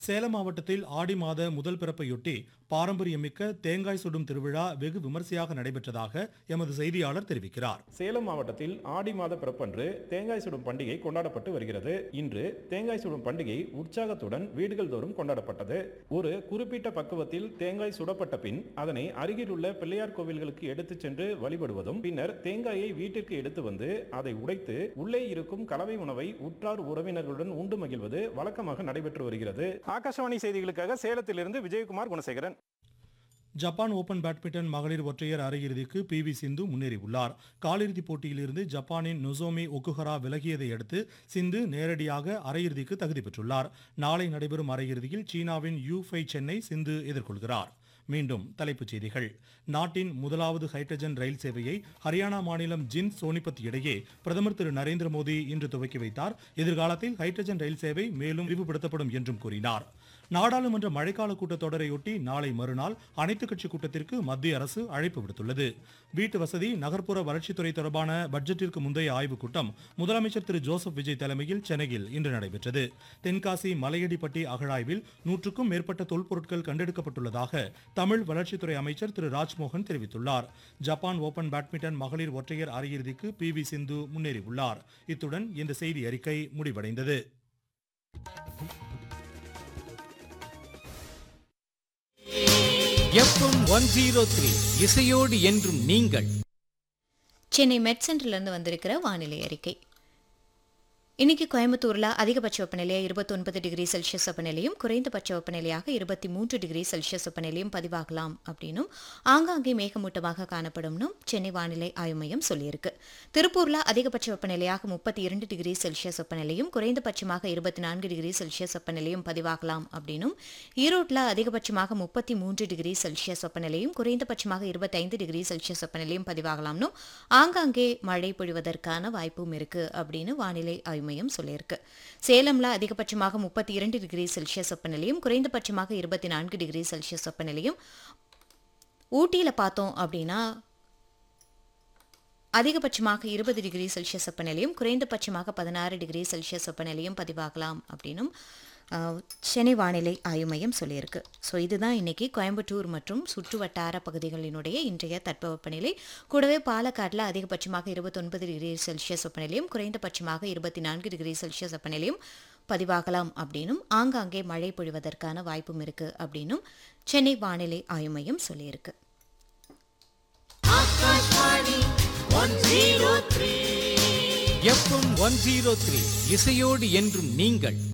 சேலம் மாவட்டத்தில் ஆடி மாத முதல் பிறப்பையொட்டி பாரம்பரியமிக்க தேங்காய் சுடும் திருவிழா வெகு விமர்சையாக நடைபெற்றதாக எமது செய்தியாளர் தெரிவிக்கிறார் சேலம் மாவட்டத்தில் ஆடி மாத பிறப்பன்று தேங்காய் சுடும் பண்டிகை கொண்டாடப்பட்டு வருகிறது இன்று தேங்காய் சுடும் பண்டிகை உற்சாகத்துடன் வீடுகள் தோறும் கொண்டாடப்பட்டது ஒரு குறிப்பிட்ட பக்குவத்தில் தேங்காய் சுடப்பட்ட பின் அதனை அருகிலுள்ள பிள்ளையார் கோவில்களுக்கு எடுத்துச் சென்று வழிபடுவதும் பின்னர் தேங்காயை வீட்டிற்கு எடுத்து வந்து அதை உடைத்து உள்ளே இருக்கும் கலவை உணவை உற்றார் உறவினர்களுடன் உண்டு மகிழ்வது வழக்கமாக நடைபெற்று வருகிறது ஆகாஷவாணி செய்திகளுக்காக சேலத்திலிருந்து Vijayakumar Gunasekaran Japan open badminton மகளிர் ஒற்றையர் அரையிறுதிக்கு பி வி சிந்து முன்னேறியுள்ளார் காலிறுதிப் போட்டியிலிருந்து ஜப்பானின் நொசோமி ஒக்குஹரா விலகியதை அடுத்து சிந்து நேரடியாக அரையிறுதிக்கு தகுதி பெற்றுள்ளார் நாளை நடைபெறும் அரையிறுதியில் சீனாவின் யூ ஃபை சென்னை சிந்து எதிர்கொள்கிறார் மீண்டும் தலைப்புச் செய்திகள் நாட்டின் முதலாவது ஹைட்ரஜன் ரயில் சேவையை ஹரியானா மாநிலம் ஜின் சோனிபத் இடையே பிரதமர் திரு நரேந்திர மோடி இன்று துவக்கி வைத்தார் எதிர்காலத்தில் ஹைட்ரஜன் ரயில் சேவை மேலும் விரிவுபடுத்தப்படும் என்றும் கூறினார் நாடாளுமன்ற மழைக்கால கூட்டத்தொடரையொட்டி நாளை மறுநாள் அனைத்துக் கட்சி கூட்டத்திற்கு மத்திய அரசு அழைப்பு விடுத்துள்ளது வீட்டு வசதி நகர்ப்புற வளர்ச்சித்துறை தொடர்பான பட்ஜெட்டிற்கு முந்தைய ஆய்வுக் கூட்டம் முதலமைச்சர் திரு ஜோசப் விஜய் தலைமையில் சென்னையில் இன்று நடைபெற்றது தென்காசி மலையடிப்பட்டி அகழாய்வில் நூற்றுக்கும் மேற்பட்ட தொல்பொருட்கள் கண்டெடுக்கப்பட்டுள்ளதாக தமிழ் வளர்ச்சித்துறை அமைச்சர் திரு ராஜ்மோகன் தெரிவித்துள்ளார் ஜப்பான் ஓபன் பேட்மிண்டன் மகளிர் ஒற்றையர் அரையிறுதிக்கு பி வி சிந்து முன்னேறியுள்ளார் இத்துடன் இந்த செய்தி அறிக்கை முடிவடைந்தது எஃப்எம் ஒன் ஜீரோ த்ரீ இசையோடு என்றும் நீங்கள் சென்னை மெட் சென்டர்லேருந்து வந்திருக்கிற வானிலை அறிக்கை இன்னைக்கு கோயம்புத்தூரில் அதிகபட்ச வெப்பநிலையாக இருபத்தொன்பது டிகிரி செல்சியஸ் வெப்பநிலையும் குறைந்தபட்ச வெப்பநிலையாக இருபத்தி மூன்று டிகிரி செல்சியஸ் வெப்பநிலையும் பதிவாகலாம் அப்படின்னும் ஆங்காங்கே மேகமூட்டமாக காணப்படும்னும் சென்னை வானிலை ஆய்வு மையம் சொல்லியிருக்கு திருப்பூரில் அதிகபட்ச வெப்பநிலையாக முப்பத்தி இரண்டு டிகிரி செல்சியஸ் வெப்பநிலையும் குறைந்தபட்சமாக இருபத்தி நான்கு டிகிரி செல்சியஸ் வெப்பநிலையும் பதிவாகலாம் அப்படின்னும் ஈரோட்டில் அதிகபட்சமாக முப்பத்தி மூன்று டிகிரி செல்சியஸ் வெப்பநிலையும் குறைந்தபட்சமாக இருபத்தைந்து டிகிரி செல்சியஸ் வெப்பநிலையும் பதிவாகலாம்னும் ஆங்காங்கே மழை பொழிவதற்கான வாய்ப்பும் இருக்கு அப்படின்னு வானிலை ஆய்வு மையம் சொல்லியிருக்கு சேலம்ல அதிகபட்சமாக முப்பத்தி இரண்டு டிகிரி செல்சியஸ் வெப்பநிலையும் குறைந்தபட்சமாக இருபத்தி நான்கு டிகிரி செல்சியஸ் வெப்பநிலையும் ஊட்டியில் பார்த்தோம் அப்படின்னா அதிகபட்சமாக இருபது டிகிரி செல்சியஸ் வெப்பநிலையும் குறைந்தபட்சமாக பதினாறு டிகிரி செல்சியஸ் வெப்பநிலையும் பதிவாகலாம் அப்படின்னும் ஆஹ், சென்னை வானிலை ஆய்வு மையம் சொல்லியிருக்கு ஸோ இதுதான் இன்னைக்கு கோயம்புத்தூர் மற்றும் சுற்று வட்டார பகுதிகளினுடைய இன்றைய தட்பவெப்பநிலை கூடவே பாலக்காட்டில் அதிகபட்சமாக இருபத்தொன்பது டிகிரி செல்சியஸ் வெப்பநிலையும் குறைந்தபட்சமாக இருபத்தி நான்கு டிகிரி செல்சியஸ் வெப்பநிலையும் பதிவாகலாம் அப்படின்னும் ஆங்காங்கே மழை பொழிவதற்கான வாய்ப்பும் இருக்கு அப்படின்னும் சென்னை வானிலை ஆய்வு மையம் சொல்லியிருக்கு எஃப்எம் ஒன் ஜீரோ த்ரீ இசையோடு என்றும் நீங்கள்